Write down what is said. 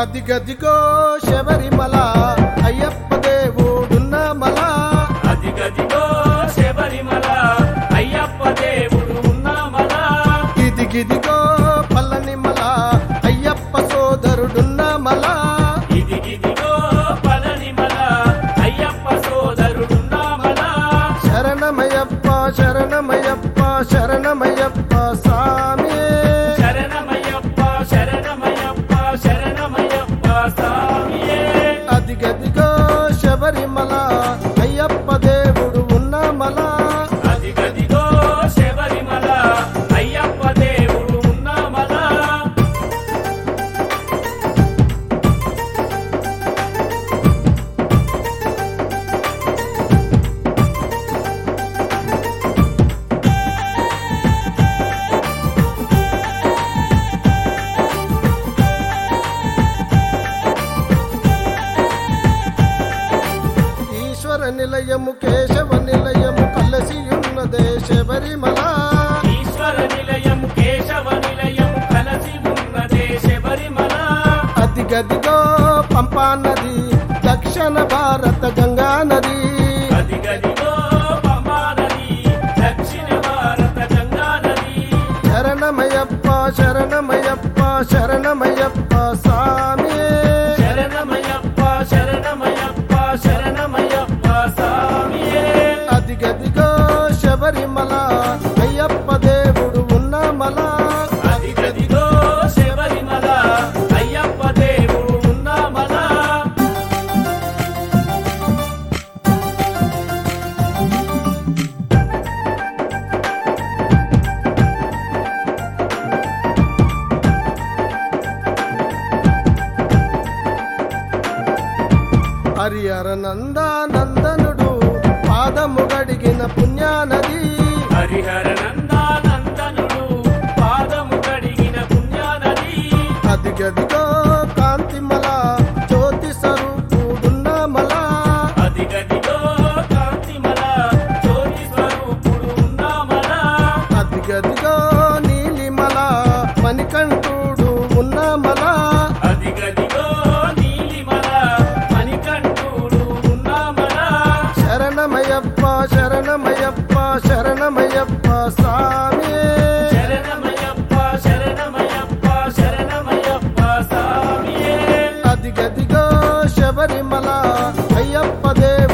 అదిగదిగో శబరిమల అయ్యప్ప దేవుడున్న మల అదిగదిగో శబరిమల అయ్యప్ప దేవుడు ఉన్నామల ఇదిగిదిగో పల్లనిమల అయ్యప్ప సోదరుడున్న మల ఇదిగిదిగో పళనిమల అయ్యప్ప సోదరుడున్నామల శరణమయ్యప్ప శరణమయ్యప్ప శరణమయ్యప్ప స్వామి శరణమయ్యప్ప శరణమయ్యప్ప శరణమయ్యప్ప స్వామియే అదిగదిగో శబరిమల అయ్యప్ప దేవుడు ఉన్న మల అదిగదిగో శబరిమల అయ్యప్ప దేవుడు ఉన్నామల ఈశ్వర నిలయము కేశవ నిలయము కలసి ఉన్నదే శబరిమల ఈశ్వర నిలయం కేశవ నిలయం కలసి ఉన్నదే శబరిమల అదిగదిగో పంపా నది దక్షిణ భారత గంగా నది అదిగదిగో పంబా నది దక్షిణ భారత గంగా నది శరణమయ్యప్ప శరణమయ్యప్ప శరణమయ్యప్ప స్వామి శరణమయ్యప్ప శరణమయ్యప్ప శరణమయ్యప్ప స్వామియే అదిగదిగో శబరిమల అయ్యప్ప దేవుడు ఉన్న మల అదిగదిగో శబరిమల అయ్యప్ప దేవుడు ఉన్నామల హరిహర నందానందనుడు పాదము గడిగిన పుణ్యానది హరిహర నందానందనుడు పాదము కడిగిన పుణ్యానది అదిగదిగో కాంతిమల జ్యోతి స్వరూపుడున్న మల అదిగదిగో కాంతిమల జ్యోతి స్వరూపుడు ఉన్నామల అదిగదిగో నీలిమల మణికంఠుడు ఉన్న మల అదిగదిగో నీలిమల మణికంఠుడు ఉన్నామల శరణమయ్యప్ప శరణమయ్యప్ప శరణమయ్యప్ప స్వామి శరణమయ్యప్ప శరణమయ్యప్ప శరణమయ్యప్ప స్వామియే అదిగదిగో శబరిమల అయ్యప్ప దేవు